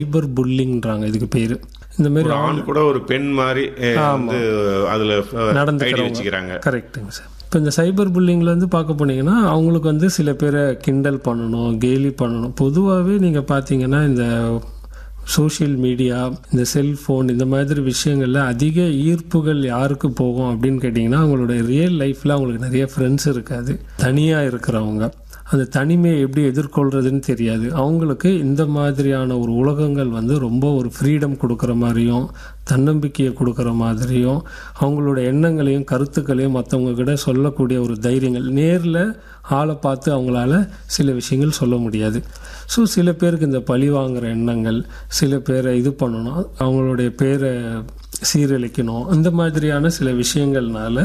சைபர் புல்லிங்ன்றாங்க இதுக்கு பேர் இந்த மாதிரி ஒரு ஆண் கூட ஒரு பெண் மாதிரி அஹ், வந்து அதுல ஐடி நடந்துக்கிறவங்க. வச்சுக்கிறாங்க கரெக்டுங்க சார் இப்போ இந்த சைபர் புல்லிங்கில் வந்து பார்க்க போனீங்கன்னா அவங்களுக்கு வந்து சில பேரை கிண்டல் பண்ணணும் கேலி பண்ணணும் பொதுவாகவே நீங்கள் பார்த்தீங்கன்னா இந்த சோஷியல் மீடியா இந்த செல்ஃபோன் இந்த மாதிரி விஷயங்களில் அதிக ஈர்ப்புகள் யாருக்கு போகும் அப்படின்னு கேட்டிங்கன்னா அவங்களோட ரியல் லைஃப்பில் அவங்களுக்கு நிறைய ஃப்ரெண்ட்ஸ் இருக்காது தனியாக இருக்கிறவங்க அந்த தனிமையை எப்படி எதிர்கொள்றதுன்னு தெரியாது அவங்களுக்கு இந்த மாதிரியான ஒரு உலகங்கள் வந்து ரொம்ப ஒரு ஃப்ரீடம் கொடுக்குற மாதிரியும் தன்னம்பிக்கையை கொடுக்குற மாதிரியும் அவங்களோட எண்ணங்களையும் கருத்துக்களையும் மற்றவங்க கிட்ட சொல்லக்கூடிய ஒரு தைரியங்கள் நேரில் ஆளை பார்த்து அவங்களால சில விஷயங்கள் சொல்ல முடியாது ஸோ சில பேருக்கு இந்த பழி வாங்குற எண்ணங்கள் சில பேரை இது பண்ணணும் அவங்களுடைய பேரை சீரழிக்கணும் இந்த மாதிரியான சில விஷயங்கள்னால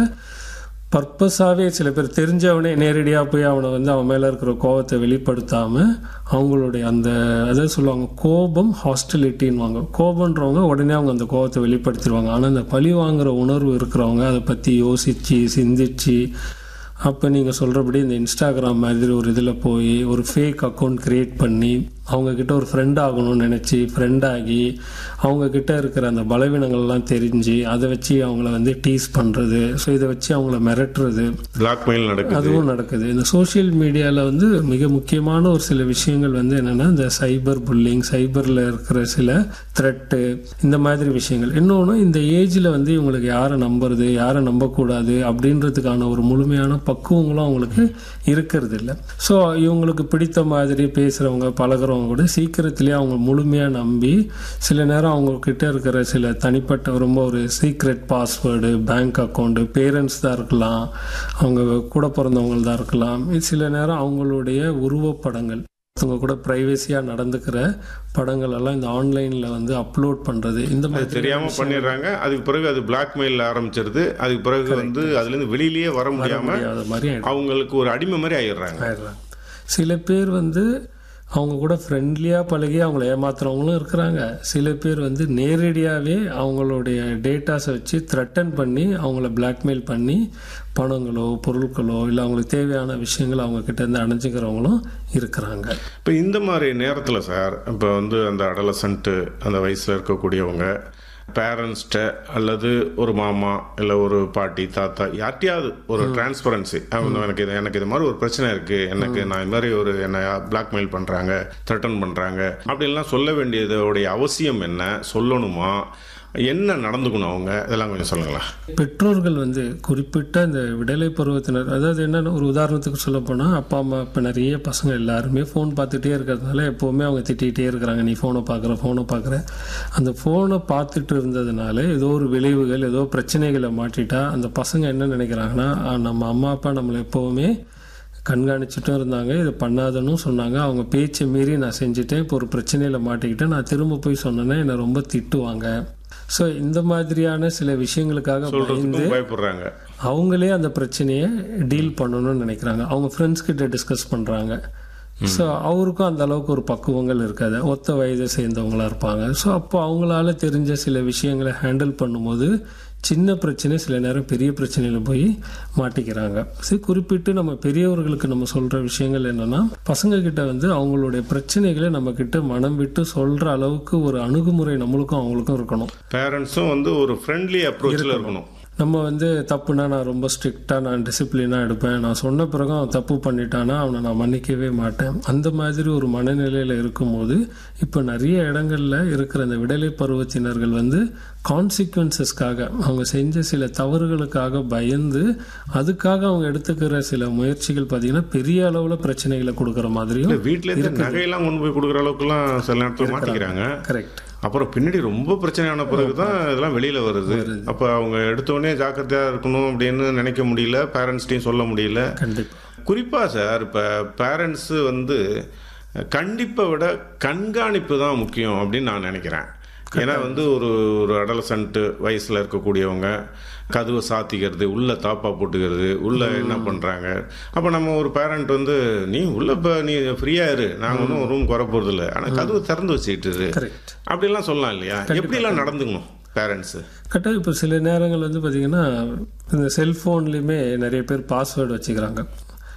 பர்பஸாகவே சில பேர் தெரிஞ்சவனே நேரடியாக போய் அவனை வந்து அவன் மேலே இருக்கிற கோபத்தை வெளிப்படுத்தாமல் அவங்களுடைய அந்த அதாவது சொல்லுவாங்க கோபம் ஹாஸ்டிலிட்டின்வாங்க கோபன்றவங்க உடனே அவங்க அந்த கோபத்தை வெளிப்படுத்திடுவாங்க ஆனால் அந்த பழி வாங்குற உணர்வு இருக்கிறவங்க அதை பற்றி யோசித்து சிந்திச்சு அப்போ நீங்கள் சொல்கிறபடி இந்த இன்ஸ்டாகிராம் மாதிரி ஒரு இதில் போய் ஒரு ஃபேக் அக்கௌண்ட் க்ரியேட் பண்ணி அவங்கக்கிட்ட ஒரு ஃப்ரெண்ட் ஆகணும்னு நினச்சி ஃப்ரெண்ட் ஆகி அவங்கக்கிட்ட இருக்கிற அந்த பலவீனங்கள்லாம் தெரிஞ்சு அதை வச்சு அவங்கள வந்து டீஸ் பண்ணுறது ஸோ இதை வச்சு அவங்கள மிரட்டுறது பிளாக்மெயில் நடக்குது அதுவும் நடக்குது இந்த சோஷியல் மீடியாவில் வந்து மிக முக்கியமான ஒரு சில விஷயங்கள் வந்து என்னென்னா இந்த சைபர் புல்லிங் சைபரில் இருக்கிற சில த்ரெட்டு இந்த மாதிரி விஷயங்கள் இன்னொன்று இந்த ஏஜில் வந்து இவங்களுக்கு யாரை நம்புறது யாரை நம்பக்கூடாது அப்படின்றதுக்கான ஒரு முழுமையான பக்குவங்களும் அவங்களுக்கு இருக்கிறது இல்லை ஸோ இவங்களுக்கு பிடித்த மாதிரி பேசுகிறவங்க பழகுறவங்க கூட சீக்கிரத்திலேயே அவங்க முழுமையாக நம்பி சில நேரம் அவங்க கிட்ட இருக்கிற சில தனிப்பட்ட ரொம்ப ஒரு secret password bank account parents தான் இருக்கலாம் அவங்க கூட பிறந்தவங்க தான் இருக்கலாம் இது சில நேரம் அவங்களுடைய உருவப்படங்கள் அவங்க கூட ப்ரைவசியாக நடந்துக்கிற படங்கள் எல்லாம் இந்த ஆன்லைனில் வந்து அப்லோட் பண்ணுறது இந்த அது மாதிரி தெரியாம பண்ணிடுறாங்க அதுக்கு பிறகு அது பிளாக்மெயில் ஆரம்பிச்சிருது அதுக்கு பிறகு வந்து அதுல இருந்து வெளியிலேயே வர முடியாம முடியாத மாதிரி ஆயிடும். அவங்களுக்கு ஒரு அடிமை மாதிரி ஆயிடுறாங்க ஆயிடுறாங்க சில பேர் வந்து அவங்க கூட ஃப்ரெண்ட்லியாக பழகி அவங்கள ஏமாத்துறவங்களும் இருக்கிறாங்க சில பேர் வந்து நேரடியாகவே அவங்களுடைய டேட்டாஸை வச்சு த்ரெட்டன் பண்ணி அவங்கள பிளாக்மெயில் பண்ணி பணங்களோ பொருட்களோ இல்லை அவங்களுக்கு தேவையான விஷயங்கள் அவங்க கிட்ட இருந்து அடைஞ்சிக்கிறவங்களும் இருக்கிறாங்க இப்போ இந்த மாதிரி நேரத்தில் சார் இப்போ வந்து அந்த அடலசன்ட்டு அந்த வயசில் இருக்கக்கூடியவங்க பேரண்ட்ஸ்கிட்ட அல்லது ஒரு மாமா இல்லை ஒரு பாட்டி தாத்தா யார்ட்டையாவது ஒரு டிரான்ஸ்பரன்சி அவங்க எனக்கு இது எனக்கு இது மாதிரி ஒரு பிரச்சனை இருக்குது எனக்கு நான் இது மாதிரி ஒரு என்னை பிளாக்மெயில் பண்ணுறாங்க த்ரெட்டன் பண்ணுறாங்க அப்படின்லாம் சொல்ல வேண்டியதோடைய அவசியம் என்ன சொல்லணுமா என்ன நடந்துக்கணும் அவங்க இதெல்லாம் கொஞ்சம் சொல்லுங்களேன் பெற்றோர்கள் வந்து குறிப்பிட்ட இந்த விடலை பருவத்தினர் அதாவது என்னென்ன ஒரு உதாரணத்துக்கு சொல்ல போனால் அப்பா அம்மா இப்போ நிறைய பசங்க எல்லாருமே ஃபோன் பார்த்துட்டே இருக்கிறதுனால எப்போவுமே அவங்க திட்டிகிட்டே இருக்கிறாங்க நீ ஃபோனை பார்க்குற ஃபோனை பார்க்குற அந்த ஃபோனை பார்த்துட்டு இருந்ததுனால ஏதோ ஒரு விளைவுகள் ஏதோ பிரச்சனைகளை மாட்டிட்டா அந்த பசங்க என்ன நினைக்கிறாங்கன்னா "ஆ, நம்ம அம்மா அப்பா நம்மளை எப்போவுமே கண்காணிச்சுட்டும் இருந்தாங்க இது பண்ணாதன்னு சொன்னாங்க அவங்க பேச்சை மீறி நான் செஞ்சுட்டேன் இப்போ ஒரு பிரச்சனையில் மாட்டிக்கிட்டேன் நான் திரும்ப போய் சொன்னேன்னா என்னை ரொம்ப திட்டுவாங்க ஸோ இந்த மாதிரியான சில விஷயங்களுக்காக பயந்து சொல்றதுக்கும் பயப்படுறாங்க அவங்களே அந்த பிரச்சனையை டீல் பண்ணணும்னு நினைக்கிறாங்க அவங்க ஃப்ரெண்ட்ஸ் கிட்ட டிஸ்கஸ் பண்ணுறாங்க ஸோ அவருக்கும் அந்த அளவுக்கு ஒரு பக்குவங்கள் இருக்காது ஒத்த வயதை சேர்ந்தவங்களா இருப்பாங்க ஸோ அப்போ அவங்களால தெரிஞ்ச சில விஷயங்களை ஹேண்டில் பண்ணும்போது சின்ன பிரச்சனை சில நேரம் பெரிய பிரச்சனையில போய் மாட்டிக்கிறாங்க சரி குறிப்பிட்டு நம்ம பெரியவர்களுக்கு நம்ம சொல்ற விஷயங்கள் என்னன்னா பசங்க கிட்ட வந்து அவங்களுடைய பிரச்சனைகளை நம்ம கிட்ட மனம் விட்டு சொல்ற அளவுக்கு ஒரு அணுகுமுறை நம்மளுக்கும் அவங்களுக்கும் இருக்கணும் பேரண்ட்ஸும் வந்து ஒரு ஃப்ரெண்ட்லி அப்ரோச்சில் இருக்கணும் நம்ம வந்து தப்புனா நான் ரொம்ப ஸ்ட்ரிக்டாக நான் டிசிப்ளினாக எடுப்பேன் நான் சொன்ன பிறகு அவன் தப்பு பண்ணிட்டானா அவனை நான் மன்னிக்கவே மாட்டேன் அந்த மாதிரி ஒரு மனநிலையில் இருக்கும்போது இப்போ நிறைய இடங்கள்ல இருக்கிற இந்த விடலை பருவத்தினர்கள் வந்து கான்சிக்வன்சஸ்க்காக அவங்க செஞ்ச சில தவறுகளுக்காக பயந்து அதுக்காக அவங்க எடுத்துக்கிற சில முயற்சிகள் பார்த்தீங்கன்னா பெரிய அளவில் பிரச்சனைகளை கொடுக்குற மாதிரியும் இல்லை வீட்டில இருந்து நகையெல்லாம் கொண்டு போய் கொடுக்குற அளவுக்குலாம் சில நேரத்தில் மாட்டிக்கிறாங்க கரெக்ட் அப்புறம் பின்னாடி ரொம்ப பிரச்சனையான பிறகு தான் இதெல்லாம் வெளியில வருது அப்போ அவங்க எடுத்தோடனே ஜாக்கிரதையா இருக்கணும் அப்படின்னு நினைக்க முடியல பேரண்ட்ஸ்டையும் சொல்ல முடியல கண்டிப்பாக குறிப்பா சார் இப்போ பேரண்ட்ஸ் வந்து கண்டிப்பை விட கண்காணிப்பு தான் முக்கியம் அப்படின்னு நான் நினைக்கிறேன் ஏன்னா வந்து ஒரு ஒரு அடலசன்ட் வயசுல இருக்கக்கூடியவங்க கதவை சாத்திக்கிறது உள்ள தாப்பா போட்டுக்கிறது உள்ள என்ன பண்றாங்க அப்ப நம்ம ஒரு பேரண்ட் வந்து நீ உள்ள இப்ப நீ ஃப்ரீயா இரு நாங்க ஒன்றும் ரூம் குறை போறது இல்லை ஆனா கதவு திறந்து வச்சுக்கிட்டு இரு. கரெக்ட் அப்படிலாம் சொல்லலாம் இல்லையா எப்படிலாம் நடந்துக்கணும் பேரண்ட்ஸ் கரெக்டாக இப்போ சில நேரங்கள் வந்து பார்த்தீங்கன்னா இந்த செல்ஃபோன்லேயுமே நிறைய பேர் பாஸ்வேர்டு வச்சுக்கிறாங்க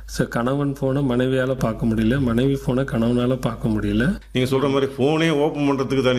ஸோ கணவன் ஃபோனை மனைவியால் பார்க்க முடியல மனைவி ஃபோனை கணவனால் பார்க்க முடியல நீங்கள் சொல்கிற மாதிரி ஃபோனே ஓப்பன் பண்ணுறதுக்கு